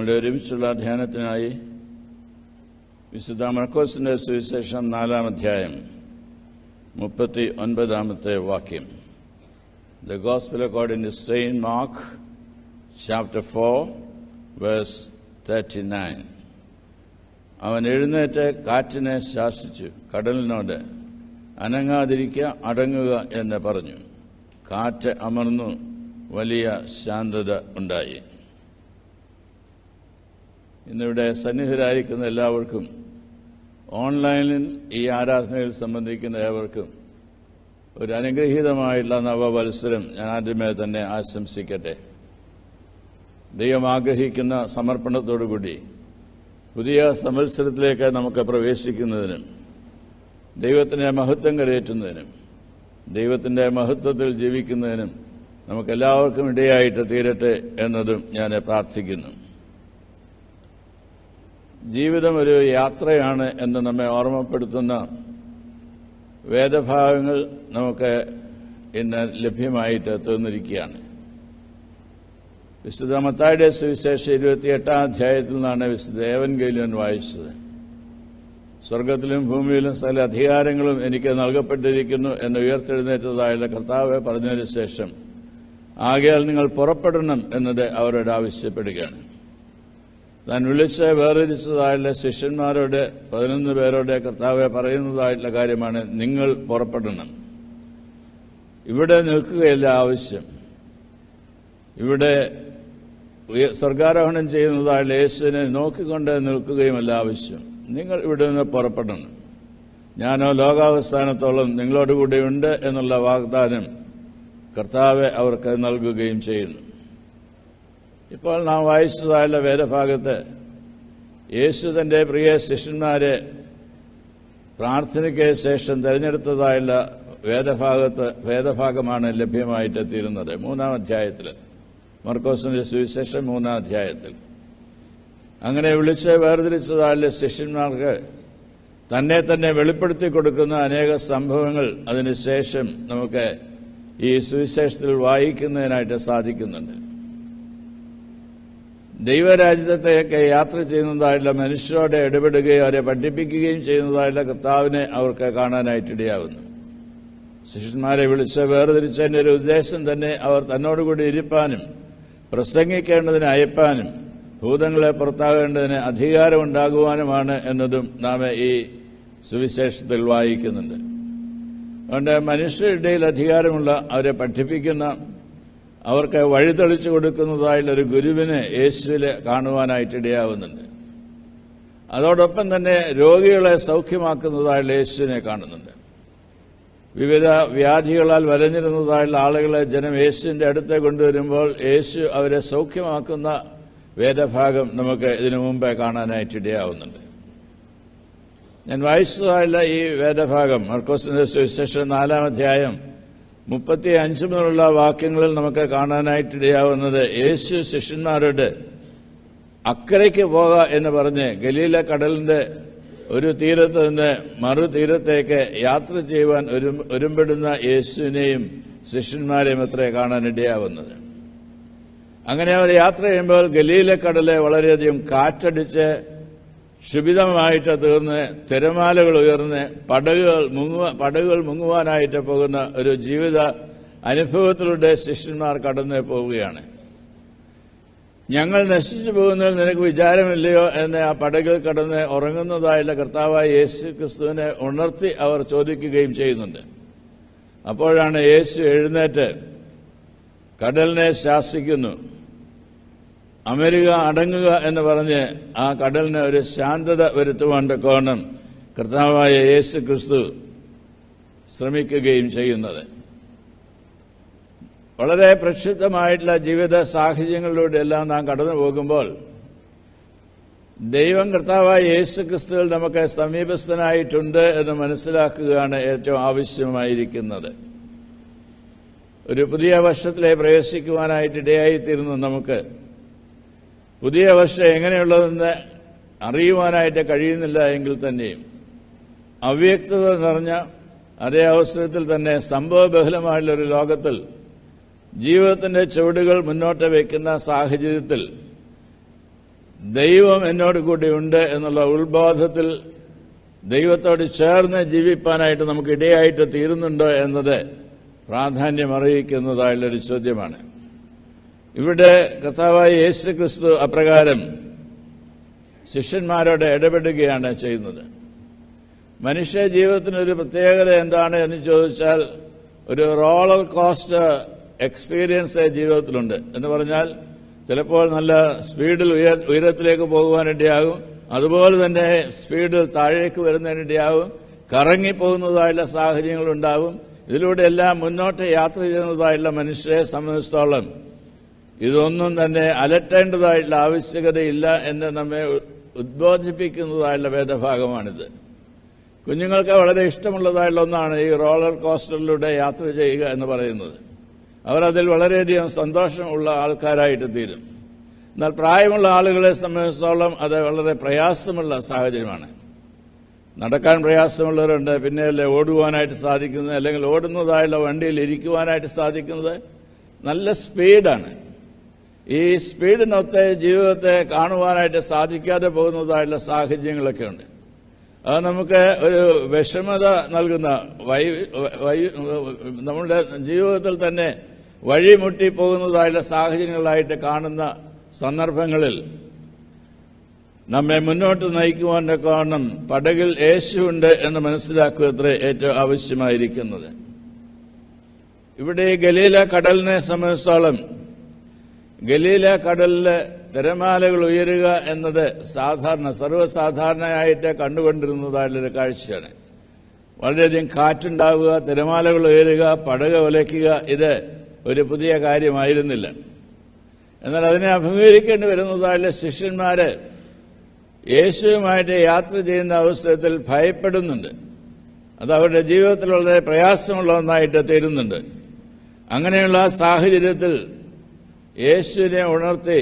നമ്മുടെ ഒരുമിച്ചുള്ള ധ്യാനത്തിനായി വിശുദ്ധ മർക്കോസിന്റെ സുവിശേഷം നാലാം അധ്യായം മുപ്പത്തി ഒൻപതാമത്തെ വാക്യം the Gospel according to Saint Mark chapter four verse thirty nine അവൻ എഴുന്നേറ്റ് കാറ്റിനെ ശാസിച്ചു കടലിനോട് അനങ്ങാതിരിക്കുക അടങ്ങുക എന്ന് പറഞ്ഞു കാറ്റ് അമർന്നു വലിയ ശാന്തത ഉണ്ടായി ഇന്നിവിടെ സന്നിഹിതരായിരിക്കുന്ന എല്ലാവർക്കും ഓൺലൈനിൽ ഈ ആരാധനയിൽ സംബന്ധിക്കുന്ന ഏവർക്കും ഒരു അനുഗ്രഹീതമായിട്ടുള്ള നവവത്സരം ഞാൻ ആദ്യമേ തന്നെ ആശംസിക്കട്ടെ ദൈവം ആഗ്രഹിക്കുന്ന സമർപ്പണത്തോടുകൂടി പുതിയ സംവത്സരത്തിലേക്ക് നമുക്ക് പ്രവേശിക്കുന്നതിനും ദൈവത്തിൻ്റെ മഹത്വം കരയേറ്റുന്നതിനും ദൈവത്തിൻ്റെ മഹത്വത്തിൽ ജീവിക്കുന്നതിനും നമുക്കെല്ലാവർക്കും ഇടയായിട്ട് തീരട്ടെ എന്നതും ഞാൻ പ്രാർത്ഥിക്കുന്നു ജീവിതം ഒരു യാത്രയാണ് എന്ന് നമ്മെ ഓർമ്മപ്പെടുത്തുന്ന വേദഭാഗങ്ങൾ നമുക്ക് ഇന്ന് ലഭ്യമായിട്ട് തീർന്നിരിക്കുകയാണ് വിശുദ്ധ മത്തായുടെ സുവിശേഷം ഇരുപത്തിയെട്ടാം അധ്യായത്തിൽ നിന്നാണ് വിശുദ്ധ ഏവൻഗേലിയൻ വായിച്ചത് സ്വർഗത്തിലും ഭൂമിയിലും സകല അധികാരങ്ങളും എനിക്ക് നൽകപ്പെട്ടിരിക്കുന്നു എന്ന് ഉയർത്തെഴുന്നേറ്റതായുള്ള കർത്താവ് പറഞ്ഞതിന് ശേഷം ആകയാൽ നിങ്ങൾ പുറപ്പെടണം എന്നത് അവരോട് ആവശ്യപ്പെടുകയാണ് താൻ വിളിച്ച് വേർതിരിച്ചതായുള്ള ശിഷ്യന്മാരോട് പതിനൊന്ന് പേരോട് കർത്താവ് പറയുന്നതായിട്ടുള്ള കാര്യമാണ് നിങ്ങൾ പുറപ്പെടണം ഇവിടെ നിൽക്കുകയല്ല ആവശ്യം ഇവിടെ ഉയ- സ്വർഗാരോഹണം ചെയ്യുന്നതായുള്ള യേശുവിനെ നോക്കിക്കൊണ്ട് നിൽക്കുകയുമല്ല ആവശ്യം നിങ്ങൾ ഇവിടെ നിന്ന് പുറപ്പെടണം ഞാനോ ലോകാവസ്ഥാനത്തോളം നിങ്ങളോടുകൂടി ഉണ്ട് എന്നുള്ള വാഗ്ദാനം കർത്താവ് അവർക്ക് നൽകുകയും ചെയ്യുന്നു ഇപ്പോൾ നാം വായിച്ചതായുള്ള വേദഭാഗത്ത് യേശു തന്റെ പ്രിയ ശിഷ്യന്മാരെ പ്രാർത്ഥനയ്ക്ക് ശേഷം തിരഞ്ഞെടുത്തതായുള്ള വേദഭാഗത്ത് വേദഭാഗമാണ് ലഭ്യമായിട്ട് തീരുന്നത് മൂന്നാം അധ്യായത്തിൽ മർക്കോസിന്റെ സുവിശേഷം മൂന്നാം അധ്യായത്തിൽ അങ്ങനെ വിളിച്ച് വേർതിരിച്ചതായുള്ള ശിഷ്യന്മാർക്ക് തന്നെ തന്നെ വെളിപ്പെടുത്തി കൊടുക്കുന്ന അനേക സംഭവങ്ങൾ അതിനുശേഷം നമുക്ക് ഈ സുവിശേഷത്തിൽ വായിക്കുന്നതിനായിട്ട് സാധിക്കുന്നുണ്ട് ദൈവരാജ്യത്തേക്ക് യാത്ര ചെയ്യുന്നതായുള്ള മനുഷ്യരോട് ഇടപെടുകയും അവരെ പഠിപ്പിക്കുകയും ചെയ്യുന്നതായുള്ള കർത്താവിനെ അവർക്ക് കാണാനായിട്ടിടയാവുന്നു ശിഷ്യന്മാരെ വിളിച്ച് വേർതിരിച്ചതിൻ്റെ ഒരു ഉദ്ദേശം തന്നെ അവർ തന്നോടുകൂടി ഇരിപ്പാനും പ്രസംഗിക്കേണ്ടതിന് അയപ്പാനും ഭൂതങ്ങളെ പുറത്താകേണ്ടതിന് അധികാരമുണ്ടാകുവാനുമാണ് എന്നതും നാം ഈ സുവിശേഷത്തിൽ വായിക്കുന്നുണ്ട് അതുകൊണ്ട് മനുഷ്യരുടെ ഇടയിൽ അധികാരമുള്ള അവരെ പഠിപ്പിക്കുന്ന അവർക്ക് വഴിതെളിച്ചു കൊടുക്കുന്നതായുള്ള ഒരു ഗുരുവിനെ യേശുവിൽ കാണുവാനായിട്ടിടയാവുന്നുണ്ട് അതോടൊപ്പം തന്നെ രോഗികളെ സൗഖ്യമാക്കുന്നതായുള്ള യേശുവിനെ കാണുന്നുണ്ട് വിവിധ വ്യാധികളാൽ വരഞ്ഞിരുന്നതായുള്ള ആളുകളെ ജനം യേശുവിന്റെ അടുത്ത് കൊണ്ടുവരുമ്പോൾ യേശു അവരെ സൗഖ്യമാക്കുന്ന വേദഭാഗം നമുക്ക് ഇതിനു മുമ്പേ കാണാനായിട്ടിടയാവുന്നുണ്ട് ഞാൻ വായിച്ചതായുള്ള ഈ വേദഭാഗം മർക്കോസിന്റെ സുവിശേഷം നാലാം അധ്യായം മുപ്പത്തി അഞ്ച് മുതലുള്ള വാക്യങ്ങളിൽ നമുക്ക് കാണാനായിട്ടിടയാവുന്നത് യേശു ശിഷ്യന്മാരോട് അക്കരയ്ക്ക് പോക എന്ന് പറഞ്ഞ് ഗലീല കടലിന്റെ ഒരു തീരത്ത് നിന്ന് മറു തീരത്തേക്ക് യാത്ര ചെയ്യുവാൻ ഒരു ഒരുമ്പെടുന്ന യേശുവിനെയും ശിഷ്യന്മാരെയും അത്രേ കാണാനിടയാവുന്നത് അങ്ങനെ അവർ യാത്ര ചെയ്യുമ്പോൾ ഗലീല കടലെ വളരെയധികം കാറ്റടിച്ച് ക്ഷുഭിതമായിട്ട് തീർന്ന് തിരമാലകൾ ഉയർന്ന് പടകുകൾ മുങ്ങുക പടകുകൾ മുങ്ങുവാനായിട്ട് പോകുന്ന ഒരു ജീവിത അനുഭവത്തിലൂടെ ശിഷ്യന്മാർ കടന്നു പോവുകയാണ് ഞങ്ങൾ നശിച്ചു പോകുന്നതിൽ നിനക്ക് വിചാരമില്ലയോ എന്ന് ആ പടകിൽ കടന്ന് ഉറങ്ങുന്നതായുള്ള കർത്താവായ യേശു ക്രിസ്തുവിനെ ഉണർത്തി അവർ ചോദിക്കുകയും ചെയ്യുന്നുണ്ട് അപ്പോഴാണ് യേശു എഴുന്നേറ്റ് കടലിനെ ശാസിക്കുന്നു അമരുക അടങ്ങുക എന്ന് പറഞ്ഞ് ആ കടലിന് ഒരു ശാന്തത വരുത്തുവാൻ കോണം കർത്താവായ യേശു ക്രിസ്തു ശ്രമിക്കുകയും ചെയ്യുന്നത് വളരെ പ്രക്ഷുബ്ധമായിട്ടുള്ള ജീവിത സാഹചര്യങ്ങളിലൂടെ എല്ലാം നാം കടന്നു പോകുമ്പോൾ ദൈവം കർത്താവായ യേശു ക്രിസ്തുവിൽ നമുക്ക് സമീപസ്ഥനായിട്ടുണ്ട് എന്ന് മനസ്സിലാക്കുകയാണ് ഏറ്റവും ആവശ്യമായിരിക്കുന്നത് ഒരു പുതിയ വർഷത്തിലെ പ്രവേശിക്കുവാനായിട്ട് ഇടയായിത്തീരുന്ന നമുക്ക് പുതിയ വർഷം എങ്ങനെയുള്ളതെന്ന് അറിയുവാനായിട്ട് കഴിയുന്നില്ല എങ്കിൽ തന്നെയും അവ്യക്തത നിറഞ്ഞ അതേ അവസരത്തിൽ തന്നെ സംഭവബഹുലമായുള്ള ഒരു ലോകത്തിൽ ജീവിതത്തിന്റെ ചുവടുകൾ മുന്നോട്ട് വയ്ക്കുന്ന സാഹചര്യത്തിൽ ദൈവം എന്നോട് കൂടി ഉണ്ട് എന്നുള്ള ഉത്ബോധത്തിൽ ദൈവത്തോട് ചേർന്ന് ജീവിപ്പാനായിട്ട് നമുക്ക് ഇടയായിട്ട് തീരുന്നുണ്ടോ എന്നത് പ്രാധാന്യം അറിയിക്കുന്നതായുള്ളൊരു ചോദ്യമാണ് ഇവിടെ കർത്താവായ യേശു ക്രിസ്തു അപ്രകാരം ശിഷ്യന്മാരോട് ഇടപെടുകയാണ് ചെയ്യുന്നത് മനുഷ്യ ജീവിതത്തിനൊരു പ്രത്യേകത എന്താണ് എന്ന് ചോദിച്ചാൽ ഒരു റോളർ കോസ്റ്റ് എക്സ്പീരിയൻസ് ജീവിതത്തിലുണ്ട് എന്ന് പറഞ്ഞാൽ ചിലപ്പോൾ നല്ല സ്പീഡിൽ ഉയർ ഉയരത്തിലേക്ക് പോകുവാനിടയാകും അതുപോലെ തന്നെ സ്പീഡിൽ താഴേക്ക് വരുന്നതിനിടയാകും കറങ്ങിപ്പോകുന്നതായുള്ള സാഹചര്യങ്ങളുണ്ടാവും ഇതിലൂടെ എല്ലാം മുന്നോട്ട് യാത്ര ചെയ്യുന്നതായുള്ള മനുഷ്യരെ സംബന്ധിച്ചിടത്തോളം ഇതൊന്നും തന്നെ അലട്ടേണ്ടതായിട്ടുള്ള ആവശ്യകതയില്ല എന്ന് നമ്മെ ഉദ്ബോധിപ്പിക്കുന്നതായുള്ള വേദഭാഗമാണിത് കുഞ്ഞുങ്ങൾക്ക് വളരെ ഇഷ്ടമുള്ളതായുള്ള ഒന്നാണ് ഈ റോളർ കോസ്റ്ററിലൂടെ യാത്ര ചെയ്യുക എന്ന് പറയുന്നത് അവർ അതിൽ വളരെയധികം സന്തോഷമുള്ള ആൾക്കാരായിട്ട് തീരും എന്നാൽ പ്രായമുള്ള ആളുകളെ സംബന്ധിച്ചിടത്തോളം അത് വളരെ പ്രയാസമുള്ള സാഹചര്യമാണ് നടക്കാൻ പ്രയാസമുള്ളവരുണ്ട് പിന്നെയല്ലേ ഓടുവാനായിട്ട് സാധിക്കുന്നത് അല്ലെങ്കിൽ ഓടുന്നതായുള്ള വണ്ടിയിൽ ഇരിക്കുവാനായിട്ട് സാധിക്കുന്നത് നല്ല സ്പീഡാണ് ഈ സ്പീഡിനൊത്ത ജീവിതത്തെ കാണുവാനായിട്ട് സാധിക്കാതെ പോകുന്നതായുള്ള സാഹചര്യങ്ങളൊക്കെ ഉണ്ട് അത് നമുക്ക് ഒരു വിഷമത നൽകുന്ന വൈ വൈ നമ്മുടെ ജീവിതത്തിൽ തന്നെ വഴിമുട്ടി പോകുന്നതായുള്ള സാഹചര്യങ്ങളായിട്ട് കാണുന്ന സന്ദർഭങ്ങളിൽ നമ്മെ മുന്നോട്ട് നയിക്കുവാൻ്റെ കാരണം പടകിൽ യേശുണ്ട് എന്ന് മനസ്സിലാക്കുക അത്ര ഏറ്റവും ആവശ്യമായിരിക്കുന്നത് ഇവിടെ ഈ ഗലീല കടലിനെ സംബന്ധിച്ചോളം ഗലീല കടലിലെ തിരമാലകൾ ഉയരുക എന്നത് സാധാരണ സർവ്വസാധാരണയായിട്ട് കണ്ടുകൊണ്ടിരുന്നതായുള്ളൊരു കാഴ്ചയാണ് വളരെയധികം കാറ്റുണ്ടാവുക തിരമാലകൾ ഉയരുക പടക ഒലയ്ക്കുക ഇത് ഒരു പുതിയ കാര്യമായിരുന്നില്ല എന്നാൽ അതിനെ അഭിമുഖീകരിക്കേണ്ടി വരുന്നതായുള്ള ശിഷ്യന്മാര് യേശുവുമായിട്ട് യാത്ര ചെയ്യുന്ന അവസരത്തിൽ ഭയപ്പെടുന്നുണ്ട് അത് അവരുടെ ജീവിതത്തിൽ വളരെ പ്രയാസമുള്ള ഒന്നായിട്ട് തീരുന്നുണ്ട് അങ്ങനെയുള്ള ആ സാഹചര്യത്തിൽ യേശുവിനെ ഉണർത്തി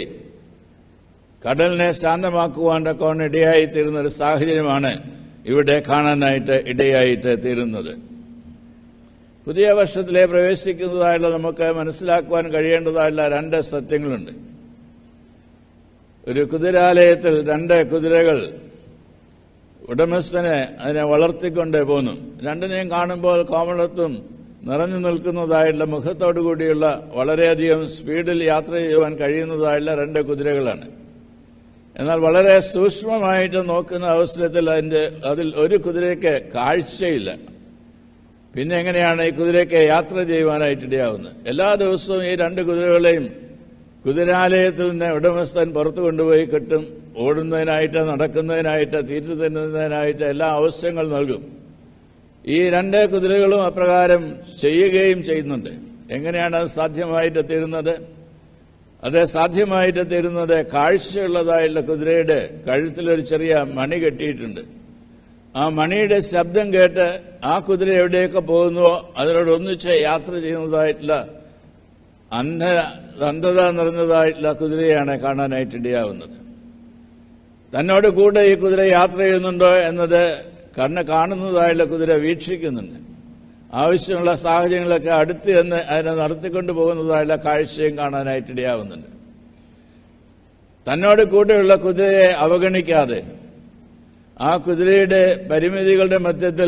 കടലിനെ ശാന്തമാക്കുവാൻ കൊണ്ട് ഇടയായി തീരുന്ന ഒരു സാഹചര്യമാണ് ഇവിടെ കാണാനായിട്ട് ഇടയായിട്ട് തീരുന്നത് പുതിയ വർഷത്തിലെ പ്രവേശിക്കുന്നതായുള്ള നമുക്ക് മനസ്സിലാക്കുവാൻ കഴിയേണ്ടതായുള്ള രണ്ട് സത്യങ്ങളുണ്ട് ഒരു കുതിരാലയത്തിൽ രണ്ട് കുതിരകൾ ഉടമസ്ഥനെ അതിനെ വളർത്തിക്കൊണ്ട് പോന്നു രണ്ടിനെയും കാണുമ്പോൾ കോമളത്തും നിറഞ്ഞു നിൽക്കുന്നതായുള്ള മുഖത്തോടു കൂടിയുള്ള വളരെയധികം സ്പീഡിൽ യാത്ര ചെയ്യുവാൻ കഴിയുന്നതായുള്ള രണ്ട് കുതിരകളാണ് എന്നാൽ വളരെ സൂക്ഷ്മമായിട്ട് നോക്കുന്ന അവസരത്തിൽ അതിൻ്റെ അതിൽ ഒരു കുതിരയ്ക്ക് കാഴ്ചയില്ല പിന്നെ എങ്ങനെയാണ് ഈ കുതിരയ്ക്ക് യാത്ര ചെയ്യുവാനായിട്ട് ഇടയാവുന്നത് എല്ലാ ദിവസവും ഈ രണ്ട് കുതിരകളെയും കുതിരാലയത്തിൽ നിന്ന് ഉടമസ്ഥൻ പുറത്തു കൊണ്ടുപോയി കെട്ടും ഓടുന്നതിനായിട്ട് നടക്കുന്നതിനായിട്ട് തീറ്റ തിന്നുന്നതിനായിട്ട് എല്ലാ അവസരങ്ങൾ നൽകും ഈ രണ്ട് കുതിരകളും അപ്രകാരം ചെയ്യുകയും ചെയ്യുന്നുണ്ട് എങ്ങനെയാണ് അത് സാധ്യമായിട്ട് തീരുന്നത് അത് സാധ്യമായിട്ട് തീരുന്നത് കാഴ്ചയുള്ളതായുള്ള കുതിരയുടെ കഴുത്തിലൊരു ചെറിയ മണി കെട്ടിയിട്ടുണ്ട് ആ മണിയുടെ ശബ്ദം കേട്ട് ആ കുതിര എവിടെയൊക്കെ പോകുന്നുവോ അതിനോട് ഒന്നിച്ച് യാത്ര ചെയ്യുന്നതായിട്ടുള്ള അന്ധ അന്ധത നിറഞ്ഞതായിട്ടുള്ള കുതിരയാണ് കാണാനായിട്ട് ഇടയാവുന്നത് തന്നോട് കൂടെ ഈ കുതിര യാത്ര ചെയ്യുന്നുണ്ടോ എന്നത് കണ്ണ് കാണുന്നതായുള്ള കുതിര വീക്ഷിക്കുന്നുണ്ട് ആവശ്യമുള്ള സാഹചര്യങ്ങളൊക്കെ അടുത്ത് എന്ന് അതിനെ നടത്തിക്കൊണ്ടു പോകുന്നതായുള്ള കാഴ്ചയും കാണാനായിട്ട് ഇടയാവുന്നുണ്ട് തന്നോട് കൂടെയുള്ള കുതിരയെ അവഗണിക്കാതെ ആ കുതിരയുടെ പരിമിതികളുടെ മധ്യത്തിൽ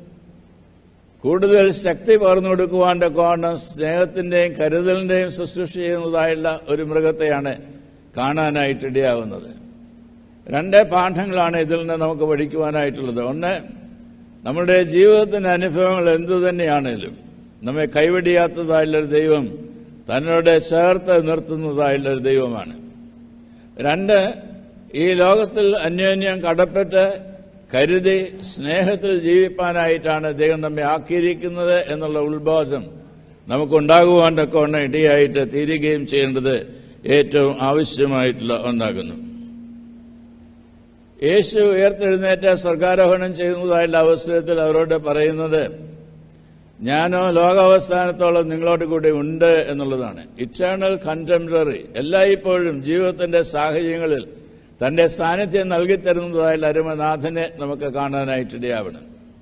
കൂടുതൽ ശക്തി പകർന്നു കൊടുക്കുവാൻ്റെ കോണം സ്നേഹത്തിൻ്റെയും കരുതലിൻ്റെയും ശുശ്രൂഷ ചെയ്യുന്നതായുള്ള ഒരു മൃഗത്തെയാണ് കാണാനായിട്ട് ഇടയാവുന്നത് രണ്ട് പാഠങ്ങളാണ് ഇതിൽ നിന്ന് നമുക്ക് പഠിക്കുവാനായിട്ടുള്ളത് ഒന്ന് നമ്മുടെ ജീവിതത്തിന്റെ അനുഭവങ്ങൾ എന്തു തന്നെയാണേലും നമ്മെ കൈവടിയാത്തതായുള്ളൊരു ദൈവം തന്നോട് ചേർത്ത് നിർത്തുന്നതായുള്ളൊരു ദൈവമാണ് രണ്ട് ഈ ലോകത്തിൽ അന്യോന്യം കടപ്പെട്ട് കരുതി സ്നേഹത്തിൽ ജീവിപ്പാനായിട്ടാണ് ദൈവം നമ്മെ ആക്കിയിരിക്കുന്നത് എന്നുള്ള ഉത്ബോധം നമുക്കുണ്ടാകുവാൻ കൊണ്ട് ഇടയായിട്ട് തീരുകയും ചെയ്യേണ്ടത് ഏറ്റവും ആവശ്യമായിട്ടുള്ള ഒന്നാകുന്നു യേശു ഉയർത്തെഴുന്നേറ്റ് സ്വർഗാരോഹണം ചെയ്യുന്നതായുള്ള അവസരത്തിൽ അവരോട് പറയുന്നത് ഞാനോ ലോകാവസാനത്തോളം നിങ്ങളോട് കൂടി ഉണ്ട് എന്നുള്ളതാണ് ഇറ്റേണൽ കണ്ടംപററി എല്ലായ്പ്പോഴും ജീവിതത്തിന്റെ സാഹചര്യങ്ങളിൽ തന്റെ സാന്നിധ്യം നൽകിത്തരുന്നതായുള്ള അരുമനാഥനെ നമുക്ക് കാണാനായിട്ടിടയാവണം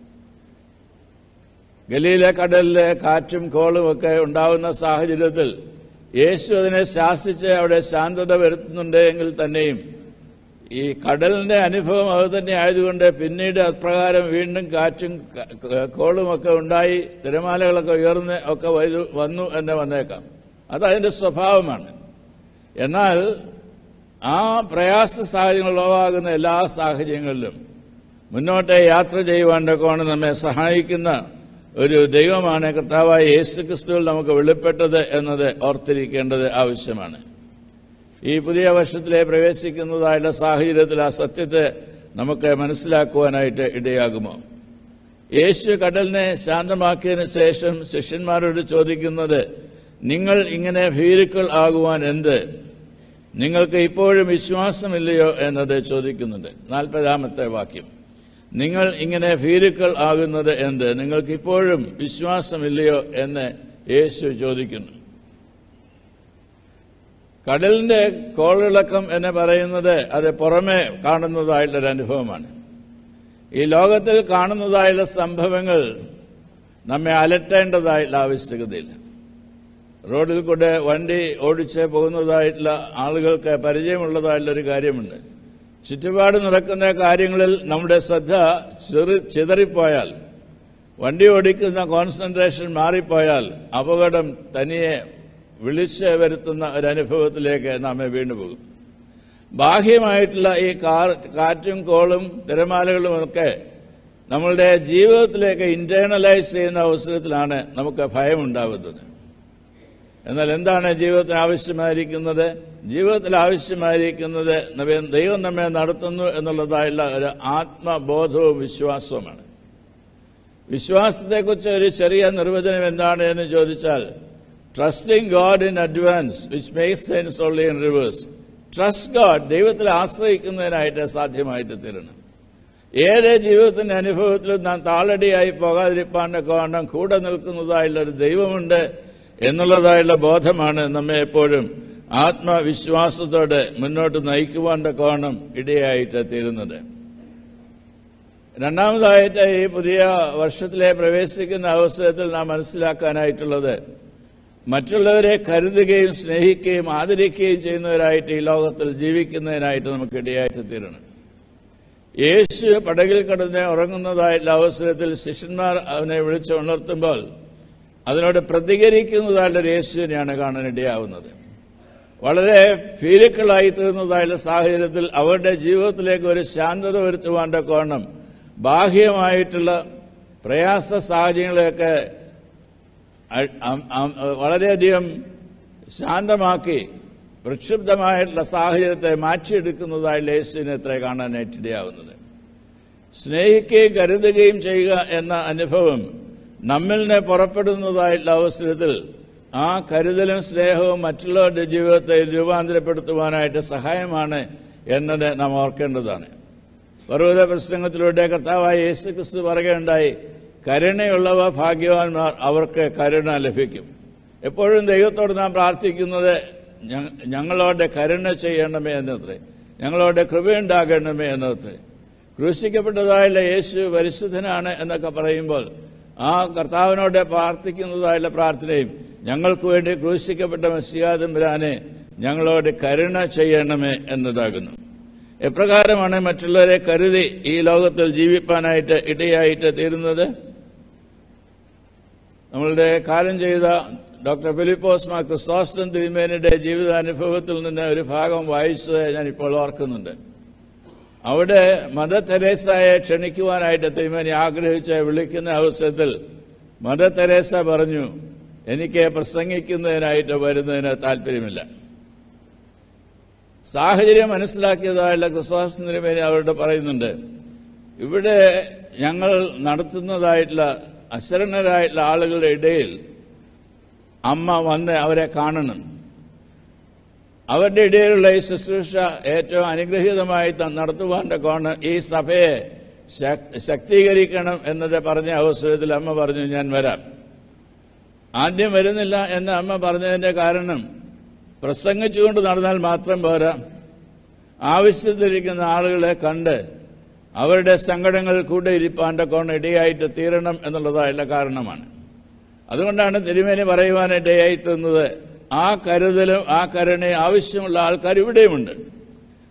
ഗലീല കടലിലെ കാറ്റും കോളും ഒക്കെ ഉണ്ടാവുന്ന സാഹചര്യത്തിൽ യേശു അതിനെ ശാസിച്ച് അവിടെ ശാന്തത വരുത്തുന്നുണ്ട് എങ്കിൽ തന്നെയും ഈ കടലിന്റെ അനുഭവം അത് തന്നെ ആയതുകൊണ്ട് പിന്നീട് അപ്രകാരം വീണ്ടും കാറ്റും ക- ക- കോളുമൊക്കെ ഉണ്ടായി തിരമാലകളൊക്കെ ഉയർന്ന് ഒക്കെ വരു- വന്നു എന്ന് വന്നേക്കാം അത് അതിന്റെ സ്വഭാവമാണ് എന്നാൽ ആ പ്രയാസ സാഹചര്യങ്ങൾ ഉളവാകുന്ന എല്ലാ സാഹചര്യങ്ങളിലും മുന്നോട്ട് യാത്ര ചെയ്യുവാൻ കോണം നമ്മെ സഹായിക്കുന്ന ഒരു ദൈവമാണ് കർത്താവായ യേശു ക്രിസ്തുവിൽ നമുക്ക് വെളിപ്പെട്ടത് എന്നത് ഓർത്തിരിക്കേണ്ടത് ആവശ്യമാണ് ഈ പുതിയ വർഷത്തിലെ പ്രവേശിക്കുന്നതായുള്ള സാഹചര്യത്തിൽ ആ സത്യത്തെ നമുക്ക് മനസ്സിലാക്കുവാനായിട്ട് ഇടയാകുമോ യേശു കടലിനെ ശാന്തമാക്കിയതിനു ശേഷം ശിഷ്യന്മാരോട് ചോദിക്കുന്നത് നിങ്ങൾ ഇങ്ങനെ ഭീരുക്കൾ ആകുവാൻ എന്ത് നിങ്ങൾക്ക് ഇപ്പോഴും വിശ്വാസമില്ലയോ എന്നത് ചോദിക്കുന്നുണ്ട് നാൽപ്പതാമത്തെ വാക്യം നിങ്ങൾ ഇങ്ങനെ ഭീരുക്കൾ ആകുന്നത് എന്ത് നിങ്ങൾക്ക് ഇപ്പോഴും വിശ്വാസമില്ലയോ എന്ന് യേശു ചോദിക്കുന്നു കടലിന്റെ കോളിളക്കം എന്ന് പറയുന്നത് അത് പുറമെ കാണുന്നതായിട്ടുള്ളൊരു അനുഭവമാണ് ഈ ലോകത്തിൽ കാണുന്നതായുള്ള സംഭവങ്ങൾ നമ്മെ അലട്ടേണ്ടതായിട്ടുള്ള ആവശ്യകതയില്ല റോഡിൽ കൂടെ വണ്ടി ഓടിച്ച് പോകുന്നതായിട്ടുള്ള ആളുകൾക്ക് പരിചയമുള്ളതായിട്ടുള്ള ഒരു കാര്യമുണ്ട് ചുറ്റുപാട് നടക്കുന്ന കാര്യങ്ങളിൽ നമ്മുടെ ശ്രദ്ധ ചെറു ചിതറിപ്പോയാൽ വണ്ടി ഓടിക്കുന്ന കോൺസെൻട്രേഷൻ മാറിപ്പോയാൽ അപകടം തനിയെ വിളിച്ച് വരുത്തുന്ന ഒരു അനുഭവത്തിലേക്ക് നമ്മെ വീണുപോകും ബാഹ്യമായിട്ടുള്ള ഈ കാർ കാറ്റും കോളും തിരമാലകളും ഒക്കെ നമ്മളുടെ ജീവിതത്തിലേക്ക് ഇന്റേണലൈസ് ചെയ്യുന്ന അവസരത്തിലാണ് നമുക്ക് ഭയമുണ്ടാവുന്നത് എന്നാൽ എന്താണ് ജീവിതത്തിന് ആവശ്യമായിരിക്കുന്നത് ജീവിതത്തിൽ ആവശ്യമായിരിക്കുന്നത് നമ്മെ- ദൈവം നമ്മെ നടത്തുന്നു എന്നുള്ളതായുള്ള ഒരു ആത്മബോധവും വിശ്വാസവുമാണ് വിശ്വാസത്തെക്കുറിച്ച് ഒരു ചെറിയ നിർവചനം എന്താണ് എന്ന് ചോദിച്ചാൽ trusting God in advance which makes sense only in reverse trust God ദൈവത്തിൽ ആശ്രയിക്കുന്നതിനായിട്ട് സാധ്യമായിട്ട് തീരണം ഏത് ജീവിതത്തിന്റെ അനുഭവത്തിലും നാം താളടിയായി പോകാതിരിപ്പാണ്ട് കാരണം കൂടെ നിൽക്കുന്നതായുള്ള ഒരു ദൈവമുണ്ട് എന്നുള്ളതായുള്ള ബോധമാണ് നമ്മെ എപ്പോഴും ആത്മവിശ്വാസത്തോടെ മുന്നോട്ട് നയിക്കുവാൻ്റെ കോണം ഇടയായിട്ട് തീരുന്നത് രണ്ടാമതായിട്ട് ഈ പുതിയ വർഷത്തിലെ പ്രവേശിക്കുന്ന അവസരത്തിൽ നാം മനസ്സിലാക്കാനായിട്ടുള്ളത് മറ്റുള്ളവരെ കരുതുകയും സ്നേഹിക്കുകയും ആദരിക്കുകയും ചെയ്യുന്നവരായിട്ട് ഈ ലോകത്തിൽ ജീവിക്കുന്നതിനായിട്ട് നമുക്ക് ഇടയായിട്ട് തീരണം യേശു പടകിൽ കിടന്ന് ഉറങ്ങുന്നതായിട്ടുള്ള അവസരത്തിൽ ശിഷ്യന്മാർ അവനെ വിളിച്ച് ഉണർത്തുമ്പോൾ അതിനോട് പ്രതികരിക്കുന്നതായുള്ള ഒരു യേശുവിനെയാണ് കാണാനിടയാവുന്നത് വളരെ ഭീരുക്കളായി തീർന്നതായുള്ള സാഹചര്യത്തിൽ അവരുടെ ജീവിതത്തിലേക്ക് ഒരു ശാന്തത വരുത്തുവാൻ്റെ കോണം ബാഹ്യമായിട്ടുള്ള പ്രയാസ സാഹചര്യങ്ങളെയൊക്കെ അ- അം- അം- വളരെയധികം ശാന്തമാക്കി പ്രക്ഷുബ്ധമായിട്ടുള്ള സാഹചര്യത്തെ മാറ്റിയെടുക്കുന്നതായുള്ള യേശുവിനെ എത്ര കാണാനായിട്ടിടയാവുന്നത് സ്നേഹിക്കുകയും കരുതുകയും ചെയ്യുക എന്ന അനുഭവം നമ്മിൽ നിന്ന് പുറപ്പെടുന്നതായിട്ടുള്ള അവസരത്തിൽ ആ കരുതലും സ്നേഹവും മറ്റുള്ളവരുടെ ജീവിതത്തെ രൂപാന്തരപ്പെടുത്തുവാനായിട്ട് സഹായമാണ് എന്നത് നാം ഓർക്കേണ്ടതാണ് പർവ്വത പ്രസംഗത്തിലൂടെ കർത്താവായ യേശു ക്രിസ്തു പറയുകയുണ്ടായി കരുണയുള്ളവ ഭാഗ്യവാന്മാർ അവർക്ക് കരുണ ലഭിക്കും എപ്പോഴും ദൈവത്തോട് നാം പ്രാർത്ഥിക്കുന്നത് ഞ- ഞങ്ങളോട് കരുണ ചെയ്യണമേ എന്നത്രേ ഞങ്ങളോട് കൃപയുണ്ടാകണമേ എന്നത്രേ ക്രൂശിക്കപ്പെട്ടതായുള്ള യേശു പരിശുദ്ധനാണ് എന്നൊക്കെ പറയുമ്പോൾ ആ കർത്താവിനോട് പ്രാർത്ഥിക്കുന്നതായുള്ള പ്രാർത്ഥനയും ഞങ്ങൾക്ക് വേണ്ടി ക്രൂശിക്കപ്പെട്ട മസിയാതമ്പുരാനെ ഞങ്ങളോട് കരുണ ചെയ്യണമേ എന്നതാകുന്നു എപ്രകാരമാണ് മറ്റുള്ളവരെ കരുതി ഈ ലോകത്തിൽ ജീവിപ്പാനായിട്ട് ഇടയായിട്ട് തീരുന്നത് നമ്മളുടെ കാലം ചെയ്ത ഡോക്ടർ ഫിലിപ്പോസ് മാർ ക്രിസ്തോസ്റ്റൻ തിരുമേനിയുടെ ജീവിതാനുഭവത്തിൽ നിന്ന് ഒരു ഭാഗം വായിച്ചത് ഞാൻ ഇപ്പോൾ ഓർക്കുന്നുണ്ട് അവിടെ മദർ തെരേസയെ ക്ഷണിക്കുവാനായിട്ട് തിരുമേനി ആഗ്രഹിച്ച് വിളിക്കുന്ന അവസരത്തിൽ മദർ തെരേസ പറഞ്ഞു എനിക്ക് പ്രസംഗിക്കുന്നതിനായിട്ട് വരുന്നതിന് താല്പര്യമില്ല സാഹചര്യം മനസ്സിലാക്കിയതായുള്ള ക്രിസ്തുവാസ തിരുമേനി അവരോട് പറയുന്നുണ്ട് ഇവിടെ ഞങ്ങൾ നടത്തുന്നതായിട്ടുള്ള അശരണരായിട്ടുള്ള ആളുകളുടെ ഇടയിൽ അമ്മ വന്ന് അവരെ കാണണം അവരുടെ ഇടയിലുള്ള ഈ ശുശ്രൂഷ ഏറ്റവും അനുഗ്രഹീതമായി ത- നടത്തുവാൻ്റെ കോണ് ഈ സഭയെ ശക്- ശക്തീകരിക്കണം എന്നത് പറഞ്ഞ അവസരത്തിൽ അമ്മ പറഞ്ഞു ഞാൻ വരാം ആദ്യം വരുന്നില്ല എന്ന് അമ്മ പറഞ്ഞതിന്റെ കാരണം പ്രസംഗിച്ചുകൊണ്ട് നടന്നാൽ മാത്രം പോരാ ആവശ്യത്തിലിരിക്കുന്ന ആളുകളെ കണ്ട് അവരുടെ സങ്കടങ്ങൾ കൂടെ ഇരിപ്പാൻ്റെ കോണ് ഇടയായിട്ട് തീരണം എന്നുള്ളതായുള്ള കാരണമാണ് അതുകൊണ്ടാണ് തിരുമേനി പറയുവാനിടയായി തീർന്നത് ആ കരുതലും ആ കരുണയും ആവശ്യമുള്ള ആൾക്കാർ ഇവിടെയുമുണ്ട്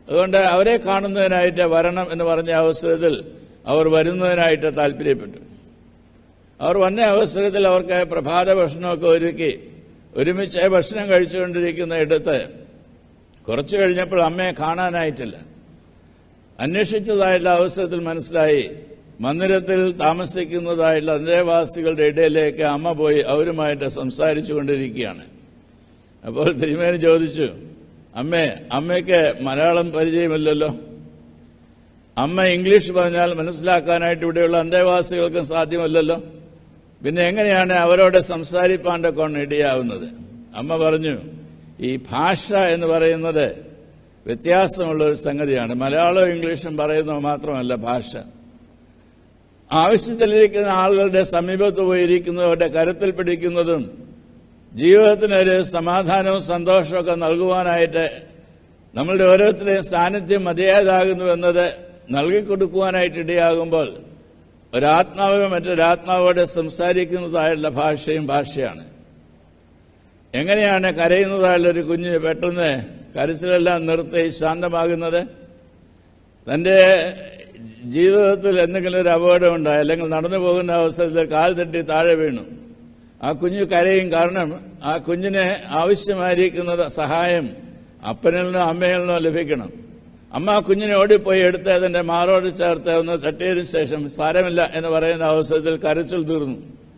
അതുകൊണ്ട് അവരെ കാണുന്നതിനായിട്ട് വരണം എന്ന് പറഞ്ഞ അവസരത്തിൽ അവർ വരുന്നതിനായിട്ട് താല്പര്യപ്പെട്ടു അവർ വന്ന അവസരത്തിൽ അവർക്ക് പ്രഭാത ഭക്ഷണമൊക്കെ ഒരുക്കി ഒരുമിച്ച് ഭക്ഷണം കഴിച്ചുകൊണ്ടിരിക്കുന്ന ഇടത്ത് കുറച്ചു കഴിഞ്ഞപ്പോൾ അമ്മയെ കാണാനായിട്ടില്ല അന്വേഷിച്ചതായുള്ള അവസരത്തിൽ മനസ്സിലായി മന്ദിരത്തിൽ താമസിക്കുന്നതായുള്ള അന്തേവാസികളുടെ ഇടയിലേക്ക് അമ്മ പോയി അവരുമായിട്ട് സംസാരിച്ചു കൊണ്ടിരിക്കുകയാണ് അപ്പോൾ തിരുമേനി ചോദിച്ചു അമ്മേ അമ്മയ്ക്ക് മലയാളം പരിചയമില്ലല്ലോ അമ്മ ഇംഗ്ലീഷ് പറഞ്ഞാൽ മനസ്സിലാക്കാനായിട്ട് ഇവിടെയുള്ള അന്തേവാസികൾക്കും സാധ്യമല്ലല്ലോ പിന്നെ എങ്ങനെയാണ് അവരോട് സംസാരിപ്പാൻ്റെ കൊണ്ട് ഇടയാവുന്നത് അമ്മ പറഞ്ഞു ഈ ഭാഷ എന്ന് പറയുന്നത് വ്യത്യാസമുള്ള ഒരു സംഗതിയാണ് മലയാളവും ഇംഗ്ലീഷും പറയുന്നത് മാത്രമല്ല ഭാഷ ആവശ്യത്തിലിരിക്കുന്ന ആളുകളുടെ സമീപത്ത് പോയിരിക്കുന്നവരുടെ കരുത്തിൽ പിടിക്കുന്നതും ജീവിതത്തിനൊരു സമാധാനവും സന്തോഷമൊക്കെ നൽകുവാനായിട്ട് നമ്മളുടെ ഓരോരുത്തരുടെയും സാന്നിധ്യം മതിയായതാകുന്നു എന്നത് നൽകിക്കൊടുക്കുവാനായിട്ട് ഇടയാകുമ്പോൾ ഒരാത്മാവ് മറ്റൊരാത്മാവോട് സംസാരിക്കുന്നതായുള്ള ഭാഷയും ഭാഷയാണ് എങ്ങനെയാണ് കരയുന്നതായുള്ള ഒരു കുഞ്ഞ് പെട്ടെന്ന് കരച്ചിലെല്ലാം നിർത്തി ശാന്തമാകുന്നത് തൻ്റെ ജീവിതത്തിൽ എന്തെങ്കിലും ഒരു അപകടം ഉണ്ടായി അല്ലെങ്കിൽ നടന്നു പോകുന്ന അവസരത്തിൽ കാൽ തട്ടി താഴെ വീണു ആ കുഞ്ഞ് കരയും കാരണം ആ കുഞ്ഞിന് ആവശ്യമായിരിക്കുന്ന സഹായം അപ്പനിൽ നിന്നോ അമ്മയിൽ നിന്നോ ലഭിക്കണം അമ്മ ആ കുഞ്ഞിനെ ഓടിപ്പോയി എടുത്ത് അതിന്റെ മാറോട് ചേർത്ത് ഒന്ന് തട്ടിയതിനു ശേഷം സാരമില്ല എന്ന് പറയുന്ന അവസരത്തിൽ കരച്ചിൽ തീർന്നു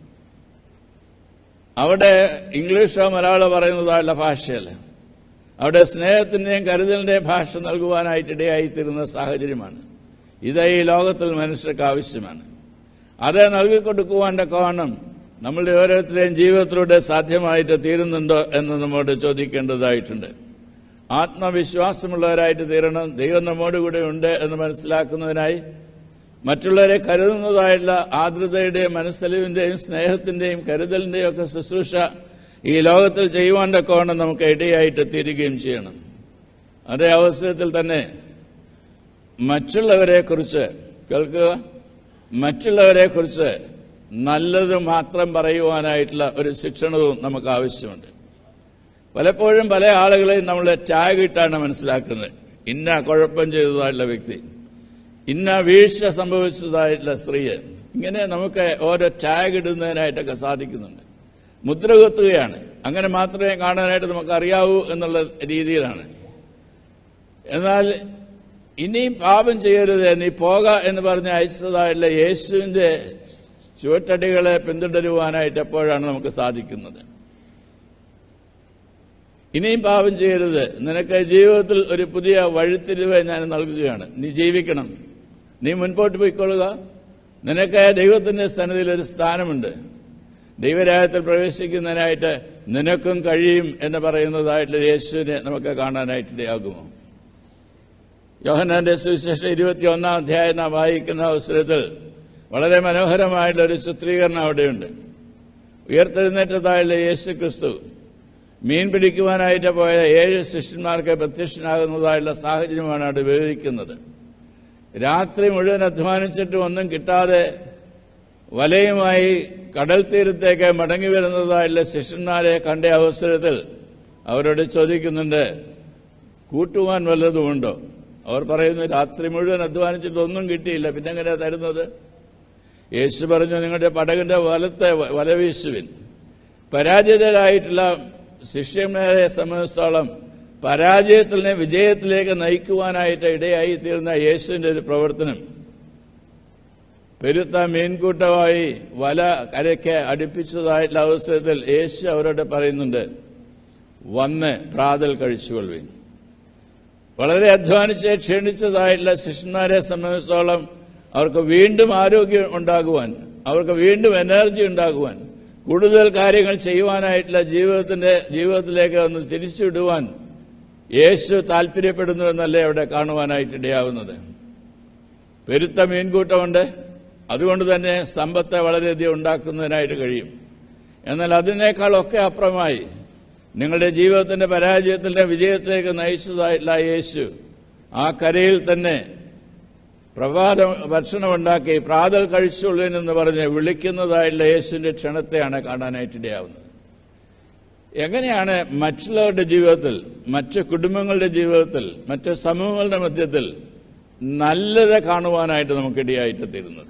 അവിടെ ഇംഗ്ലീഷോ മലയാളമോ പറയുന്നതായുള്ള ഭാഷയല്ല അവിടെ സ്നേഹത്തിന്റെയും കരുതലിന്റെയും ഭാഷ നൽകുവാനായിട്ട് ഇടയായിത്തീരുന്ന സാഹചര്യമാണ് ഇത് ഈ ലോകത്തിൽ മനുഷ്യർക്ക് ആവശ്യമാണ് അത് നൽകിക്കൊടുക്കുവാൻ്റെ കാരണം നമ്മളുടെ ഓരോരുത്തരെയും ജീവിതത്തിലൂടെ സാധ്യമായിട്ട് തീരുന്നുണ്ടോ എന്ന് നമ്മോട് ചോദിക്കേണ്ടതായിട്ടുണ്ട് ആത്മവിശ്വാസമുള്ളവരായിട്ട് തീരണം ദൈവം നമ്മോട് കൂടെ ഉണ്ട് എന്ന് മനസ്സിലാക്കുന്നതിനായി മറ്റുള്ളവരെ കരുതുന്നതായുള്ള ആർദ്രതയുടെയും മനസ്സലിവിന്റെയും സ്നേഹത്തിന്റെയും കരുതലിന്റെയും ഒക്കെ ശുശ്രൂഷ ഈ ലോകത്തിൽ ചെയ്യുവാൻ്റെ കോണം നമുക്ക് ഇടയായിട്ട് തീരുകയും ചെയ്യണം അതേ അവസരത്തിൽ തന്നെ മറ്റുള്ളവരെ കുറിച്ച് കേൾക്കുക മറ്റുള്ളവരെ കുറിച്ച് നല്ലത് മാത്രം പറയുവാനായിട്ടുള്ള ഒരു ശിക്ഷണവും നമുക്ക് ആവശ്യമുണ്ട് പലപ്പോഴും പല ആളുകളെയും നമ്മൾ ടാഗ് ഇട്ടാണ് മനസ്സിലാക്കുന്നത് ഇന്ന കുഴപ്പം ചെയ്തതായിട്ടുള്ള വ്യക്തി ഇന്ന വീഴ്ച സംഭവിച്ചതായിട്ടുള്ള സ്ത്രീയെ ഇങ്ങനെ നമുക്ക് ഓരോ ടാഗ് ഇടുന്നതിനായിട്ടൊക്കെ സാധിക്കുന്നുണ്ട് മുദ്ര കുത്തുകയാണ് അങ്ങനെ മാത്രമേ കാണാനായിട്ട് നമുക്ക് അറിയാവൂ എന്നുള്ള രീതിയിലാണ് എന്നാൽ ഇനി പാപം ചെയ്യരുത് നീ പോക എന്ന് പറഞ്ഞ് അയച്ചതായിട്ടുള്ള യേശുവിന്റെ ചുവട്ടടികളെ പിന്തുടരുവാനായിട്ട് എപ്പോഴാണ് നമുക്ക് സാധിക്കുന്നത് ഇനിയും പാപം ചെയ്യരുത് നിനക്ക് ജീവിതത്തിൽ ഒരു പുതിയ വഴിത്തിരിവ് ഞാൻ നൽകുകയാണ് നീ ജീവിക്കണം നീ മുൻപോട്ട് പോയിക്കൊള്ളുക നിനക്ക് ദൈവത്തിന്റെ സന്നിധിയിൽ ഒരു സ്ഥാനമുണ്ട് ദൈവരാജ്യത്തിൽ പ്രവേശിക്കുന്നതിനായിട്ട് നിനക്കും കഴിയും എന്ന് പറയുന്നതായിട്ടുള്ള യേശുവിനെ നമുക്ക് കാണാനായിട്ട് ഇടയാകുമോ യോഹന്നാന്റെ സുവിശേഷം ഇരുപത്തി ഒന്നാം അധ്യായം നാം വായിക്കുന്ന അവസരത്തിൽ വളരെ മനോഹരമായിട്ടുള്ള ഒരു ചിത്രീകരണം അവിടെയുണ്ട് ഉയർത്തെഴുന്നേറ്റതായുള്ള യേശു ക്രിസ്തു മീൻ പിടിക്കുവാനായിട്ട് പോയ ഏഴ് ശിഷ്യന്മാർക്ക് പ്രത്യക്ഷനാകുന്നതായുള്ള സാഹചര്യമാണ് അവിടെ വിവരിക്കുന്നത് രാത്രി മുഴുവൻ അധ്വാനിച്ചിട്ട് ഒന്നും കിട്ടാതെ വലയുമായി കടൽ തീരത്തേക്ക് മടങ്ങി വരുന്നതായുള്ള ശിഷ്യന്മാരെ കണ്ട അവസരത്തിൽ അവരോട് ചോദിക്കുന്നുണ്ട് കൂട്ടുവാൻ വല്ലതുമുണ്ടോ അവർ പറയുന്നു രാത്രി മുഴുവൻ അധ്വാനിച്ചിട്ട് ഒന്നും കിട്ടിയില്ല പിന്നെ എങ്ങനെയാ തരുന്നത് യേശു പറഞ്ഞു നിങ്ങളുടെ പടകിന്റെ വലത്തെ വലവീശുവിൻ പരാജിതരായിട്ടുള്ള ശിഷ്യന്മാരെ സംബന്ധിച്ചോളം പരാജയത്തിൽ നിന്ന് വിജയത്തിലേക്ക് നയിക്കുവാനായിട്ട് ഇടയായി തീർന്ന യേശുവിന്റെ ഒരു പ്രവർത്തനം പെരുത്ത മീൻകൂട്ടമായി വല കരയ്ക്ക് അടുപ്പിച്ചതായിട്ടുള്ള അവസരത്തിൽ യേശു അവരോട് പറയുന്നുണ്ട് വന്ന് പ്രാതൽ കഴിച്ചുകൊള്ളുവിൻ വളരെ അധ്വാനിച്ച് ക്ഷീണിച്ചതായിട്ടുള്ള ശിഷ്യന്മാരെ സംബന്ധിച്ചോളം അവർക്ക് വീണ്ടും ആരോഗ്യം ഉണ്ടാകുവാൻ അവർക്ക് വീണ്ടും എനർജി ഉണ്ടാകുവാൻ കൂടുതൽ കാര്യങ്ങൾ ചെയ്യുവാനായിട്ടുള്ള ജീവിതത്തിന്റെ ജീവിതത്തിലേക്ക് ഒന്ന് തിരിച്ചുവിടുവാൻ യേശു താല്പര്യപ്പെടുന്നു എന്നല്ലേ അവിടെ കാണുവാനായിട്ട് ഇടയാവുന്നത് പെരുത്ത മീൻകൂട്ടമുണ്ട് അതുകൊണ്ട് തന്നെ സമ്പത്ത് വളരെയധികം ഉണ്ടാക്കുന്നതിനായിട്ട് കഴിയും എന്നാൽ അതിനേക്കാളൊക്കെ അപ്പുറമായി നിങ്ങളുടെ ജീവിതത്തിന്റെ പരാജയത്തിന്റെ വിജയത്തിലേക്ക് നയിച്ചതായിട്ടുള്ള യേശു ആ കരയിൽ തന്നെ പ്രഭാത ഭക്ഷണമുണ്ടാക്കി പ്രാതൽ കഴിച്ചുള്ളതെന്ന് പറഞ്ഞ് വിളിക്കുന്നതായിട്ടുള്ള യേശുവിന്റെ ക്ഷണത്തെയാണ് കാണാനായിട്ട് ഇടയാവുന്നത് എങ്ങനെയാണ് മറ്റുള്ളവരുടെ ജീവിതത്തിൽ മറ്റ് കുടുംബങ്ങളുടെ ജീവിതത്തിൽ മറ്റ് സമൂഹങ്ങളുടെ മധ്യത്തിൽ നല്ലത് കാണുവാനായിട്ട് നമുക്കിടയായിട്ട് തീരുന്നത്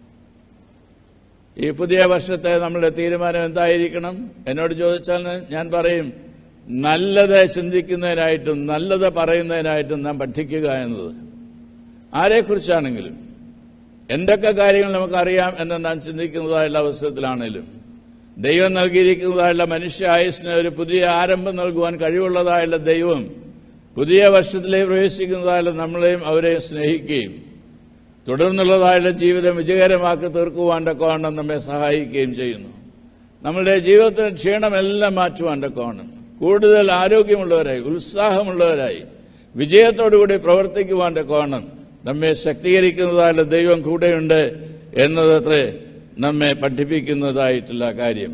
ഈ പുതിയ വർഷത്തെ നമ്മുടെ തീരുമാനം എന്തായിരിക്കണം എന്നോട് ചോദിച്ചാൽ ഞാൻ പറയും നല്ലത് ചിന്തിക്കുന്നതിനായിട്ടും നല്ലത് പറയുന്നതിനായിട്ടും നാം പഠിക്കുക എന്നത് ആരെക്കുറിച്ചാണെങ്കിലും എന്തൊക്കെ കാര്യങ്ങൾ നമുക്കറിയാം എന്ന് നാം ചിന്തിക്കുന്നതായുള്ള അവസരത്തിലാണേലും ദൈവം നൽകിയിരിക്കുന്നതായുള്ള മനുഷ്യ ആയുസ്സിന് ഒരു പുതിയ ആരംഭം നൽകുവാൻ കഴിവുള്ളതായുള്ള ദൈവം പുതിയ വർഷത്തിലേക്ക് പ്രവേശിക്കുന്നതായുള്ള നമ്മളെയും അവരെയും സ്നേഹിക്കുകയും തുടർന്നുള്ളതായുള്ള ജീവിതം വിജയകരമാക്കി തീർക്കുവാൻ തക്കവണ്ണം നമ്മെ സഹായിക്കുകയും ചെയ്യുന്നു നമ്മളുടെ ജീവിതത്തിന് ക്ഷീണമെല്ലാം മാറ്റുവാൻ തക്കവണ്ണം കൂടുതൽ ആരോഗ്യമുള്ളവരായി ഉത്സാഹമുള്ളവരായി വിജയത്തോടുകൂടി പ്രവർത്തിക്കുവാൻ തക്കവണ്ണം നമ്മെ ശക്തീകരിക്കുന്നതായുള്ള ദൈവം കൂടെയുണ്ട് എന്നതത്രേ നമ്മെ പഠിപ്പിക്കുന്നതായിട്ടുള്ള കാര്യം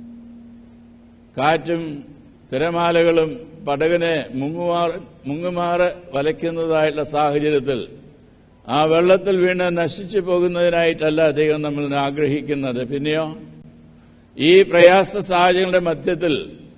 കാറ്റും തിരമാലകളും പടകിനെ മുങ്ങുമാറ് മുങ്ങുമാറ് വലയ്ക്കുന്നതായിട്ടുള്ള സാഹചര്യത്തിൽ ആ വെള്ളത്തിൽ വീണ് നശിച്ചു പോകുന്നതിനായിട്ടല്ല ദൈവം നമ്മൾ ആഗ്രഹിക്കുന്നത് പിന്നെയോ ഈ പ്രയാസ സാഹചര്യങ്ങളുടെ മധ്യത്തിൽ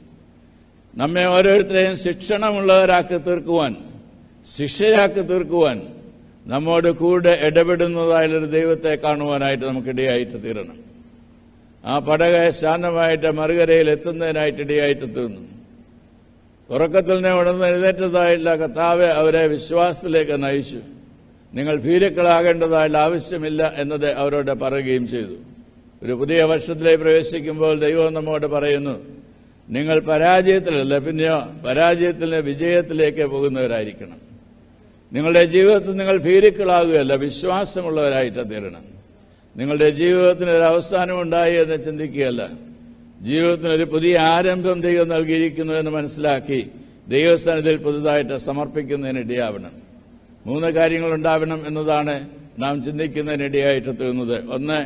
നമ്മെ ഓരോരുത്തരെയും ശിക്ഷണമുള്ളവരാക്കി തീർക്കുവാൻ ശിക്ഷയാക്കി തീർക്കുവാൻ നമ്മോട് കൂടെ ഇടപെടുന്നതായുള്ളൊരു ദൈവത്തെ കാണുവാനായിട്ട് നമുക്കിടയായിട്ട് തീരണം ആ പടക ശാന്തമായിട്ട് മറുകരയിൽ എത്തുന്നതിനായിട്ട് ഇടയായിട്ട് തീർന്നു ഉറക്കത്തിൽ നിന്ന് ഉണർന്ന് എഴുന്നേറ്റതായുള്ള കർത്താവ് അവരെ വിശ്വാസത്തിലേക്ക് നയിച്ചു നിങ്ങൾ ഭീരുക്കളാകേണ്ടതായുള്ള ആവശ്യമില്ല എന്നത് അവരോട് പറയുകയും ചെയ്തു ഒരു പുതിയ വർഷത്തിലേക്ക് പ്രവേശിക്കുമ്പോൾ ദൈവം നമ്മോട് പറയുന്നു നിങ്ങൾ പരാജയത്തിലല്ല പിന്നെയോ പരാജയത്തിന് വിജയത്തിലേക്ക് പോകുന്നവരായിരിക്കണം നിങ്ങളുടെ ജീവിതത്തിൽ നിങ്ങൾ ഭീരുക്കളാകുകയല്ല വിശ്വാസമുള്ളവരായിട്ട് തീരണം നിങ്ങളുടെ ജീവിതത്തിന് ഒരു അവസാനം ഉണ്ടായി എന്ന് ചിന്തിക്കുകയല്ല ജീവിതത്തിന് ഒരു പുതിയ ആരംഭം ദൈവം നൽകിയിരിക്കുന്നു എന്ന് മനസ്സിലാക്കി ദൈവസ്ഥാനത്തിൽ പുതുതായിട്ട് സമർപ്പിക്കുന്നതിന് ഇടയാവണം മൂന്ന് കാര്യങ്ങൾ ഉണ്ടാവണം എന്നതാണ് നാം ചിന്തിക്കുന്നതിനിടയായിട്ട് തീർന്നത് ഒന്ന്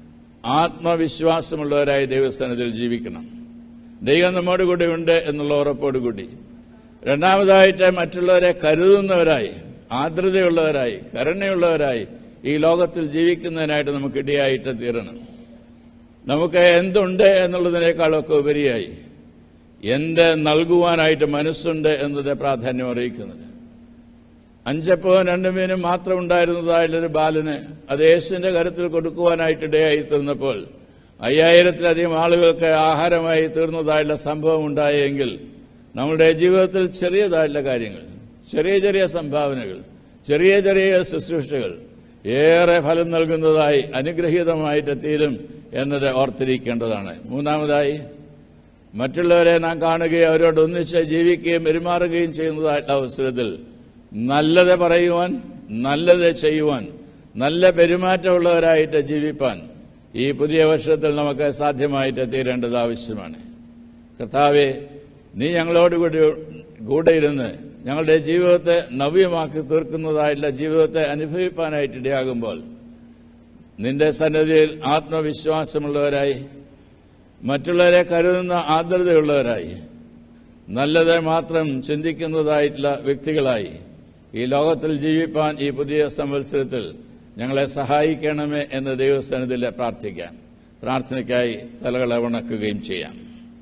ആത്മവിശ്വാസമുള്ളവരായി ദൈവസ്ഥാനത്തിൽ ജീവിക്കണം ദൈവം നമ്മോട് കൂടെ ഉണ്ട് എന്നുള്ള ഉറപ്പോടുകൂടി രണ്ടാമതായിട്ട് മറ്റുള്ളവരെ കരുതുന്നവരായി ആർദ്രതയുള്ളവരായി കരുണയുള്ളവരായി ഈ ലോകത്തിൽ ജീവിക്കുന്നതിനായിട്ട് നമുക്ക് ഇടയായിട്ട് തീരണം നമുക്ക് എന്തുണ്ട് എന്നുള്ളതിനേക്കാളൊക്കെ ഉപരിയായി എന്ത് നൽകുവാനായിട്ട് മനസ്സുണ്ട് എന്നത് പ്രാധാന്യം അറിയിക്കുന്നത് അഞ്ചപ്പവും രണ്ടു മീനും മാത്രം ഉണ്ടായിരുന്നതായുള്ളൊരു ബാലന് അത് യേശുവിന്റെ കരുത്തിൽ കൊടുക്കുവാനായിട്ട് ഇടയായി തീർന്നപ്പോൾ അയ്യായിരത്തിലധികം ആളുകൾക്ക് ആഹാരമായി തീർന്നതായുള്ള സംഭവം ഉണ്ടായെങ്കിൽ നമ്മുടെ ജീവിതത്തിൽ ചെറിയതായിട്ടുള്ള കാര്യങ്ങൾ ചെറിയ ചെറിയ സംഭാവനകൾ ചെറിയ ചെറിയ ശുശ്രൂഷകൾ ഏറെ ഫലം നൽകുന്നതായി അനുഗ്രഹീതമായിട്ട് തീരും എന്നത് ഓർത്തിരിക്കേണ്ടതാണ് മൂന്നാമതായി മറ്റുള്ളവരെ നാം കാണുകയും അവരോട് ഒന്നിച്ച് ജീവിക്കുകയും പെരുമാറുകയും ചെയ്യുന്നതായിട്ടുള്ള അവസരത്തിൽ നല്ലത് പറയുവാൻ നല്ലത് ചെയ്യുവാൻ നല്ല പെരുമാറ്റമുള്ളവരായിട്ട് ജീവിപ്പാൻ ഈ പുതിയ വർഷത്തിൽ നമുക്ക് സാധ്യമായിട്ട് തീരേണ്ടത് ആവശ്യമാണ് കർത്താവെ നീ ഞങ്ങളോട് കൂടി കൂടെ ഇരുന്ന് ഞങ്ങളുടെ ജീവിതത്തെ നവ്യമാക്കി തീർക്കുന്നതായിട്ടുള്ള ജീവിതത്തെ അനുഭവിപ്പാനായിട്ട് ഇടയാകുമ്പോൾ നിന്റെ സന്നദ്ധിയിൽ ആത്മവിശ്വാസമുള്ളവരായി മറ്റുള്ളവരെ കരുതുന്ന ആർദ്രതയുള്ളവരായി നല്ലത് മാത്രം ചിന്തിക്കുന്നതായിട്ടുള്ള വ്യക്തികളായി ഈ ലോകത്തിൽ ജീവിപ്പാൻ ഈ പുതിയ സംവത്സരത്തിൽ ഞങ്ങളെ സഹായിക്കണമേ എന്ന് ദൈവസ്ഥാനത്തിൽ പ്രാർത്ഥിക്കാം പ്രാർത്ഥനയ്ക്കായി തലകളെ ഉണക്കുകയും ചെയ്യാം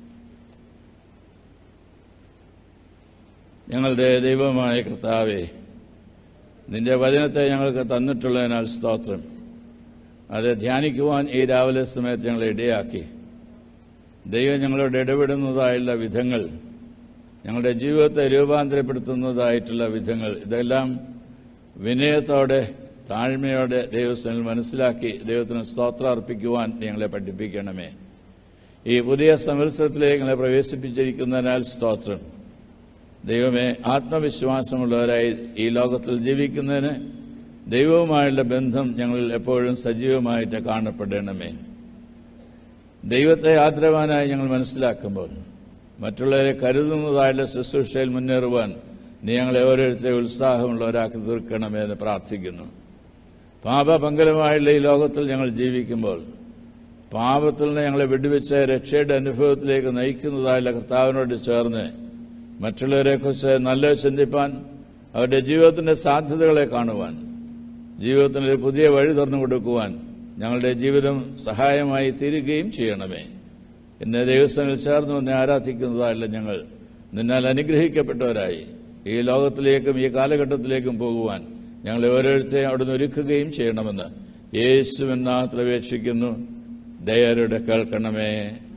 ഞങ്ങളുടെ ദൈവമായ കർത്താവെ നിന്റെ വചനത്തെ ഞങ്ങൾക്ക് തന്നിട്ടുള്ളതിനാൽ സ്തോത്രം അത് ധ്യാനിക്കുവാൻ ഈ രാവിലെ സമയത്ത് ഞങ്ങളെ ഇടയാക്കി ദൈവം ഞങ്ങളോട് ഇടപെടുന്നതായുള്ള വിധങ്ങൾ ഞങ്ങളുടെ ജീവിതത്തെ രൂപാന്തരപ്പെടുത്തുന്നതായിട്ടുള്ള വിധങ്ങൾ ഇതെല്ലാം വിനയത്തോടെ താഴ്മയോടെ ദൈവസ്ഥനിൽ മനസ്സിലാക്കി ദൈവത്തിന് സ്തോത്രം അർപ്പിക്കുവാൻ ഞങ്ങളെ പഠിപ്പിക്കണമേ ഈ പുതിയ സംവത്സരത്തിലേക്ക് ഞങ്ങളെ പ്രവേശിപ്പിച്ചിരിക്കുന്നതിനാൽ സ്തോത്രം ദൈവമേ ആത്മവിശ്വാസമുള്ളവരായി ഈ ലോകത്തിൽ ജീവിക്കുന്നതിന് ദൈവവുമായുള്ള ബന്ധം ഞങ്ങളിൽ എപ്പോഴും സജീവമായിട്ട് കാണപ്പെടണമേ ദൈവത്തെ ആദരവാനായി ഞങ്ങൾ മനസ്സിലാക്കുമ്പോൾ മറ്റുള്ളവരെ കരുതുന്നതായുള്ള ശുശ്രൂഷയിൽ മുന്നേറുവാൻ നീ ഞങ്ങളെ ഓരോരുത്തരെ ഉത്സാഹമുള്ളവരാക്കി തീർക്കണമേ എന്ന് പ്രാർത്ഥിക്കുന്നു പാപപങ്കലമായുള്ള ഈ ലോകത്തിൽ ഞങ്ങൾ ജീവിക്കുമ്പോൾ പാപത്തിൽ നിന്ന് ഞങ്ങളെ വിടുവിച്ച് രക്ഷയുടെ അനുഭവത്തിലേക്ക് നയിക്കുന്നതായുള്ള കർത്താവിനോട് ചേർന്ന് മറ്റുള്ളവരെക്കുറിച്ച് നല്ല ചിന്തിപ്പാൻ അവരുടെ ജീവിതത്തിന്റെ സാധ്യതകളെ കാണുവാൻ ജീവിതത്തിന് ഒരു പുതിയ വഴി തുറന്നു കൊടുക്കുവാൻ ഞങ്ങളുടെ ജീവിതം സഹായമായി തീരുകയും ചെയ്യണമേ എന്നെ ദൈവസ്ഥനിൽ ചേർന്ന് എന്നെ ആരാധിക്കുന്നതായുള്ള ഞങ്ങൾ നിന്നാൽ അനുഗ്രഹിക്കപ്പെട്ടവരായി ഈ ലോകത്തിലേക്കും ഈ കാലഘട്ടത്തിലേക്കും പോകുവാൻ ഞങ്ങളെ ഓരോരുത്തരെയും അവിടുന്ന് ഒരുക്കുകയും ചെയ്യണമെന്ന് യേശുവെന്നാത്ര അപേക്ഷിക്കുന്നു ദയരുടെ കേൾക്കണമേ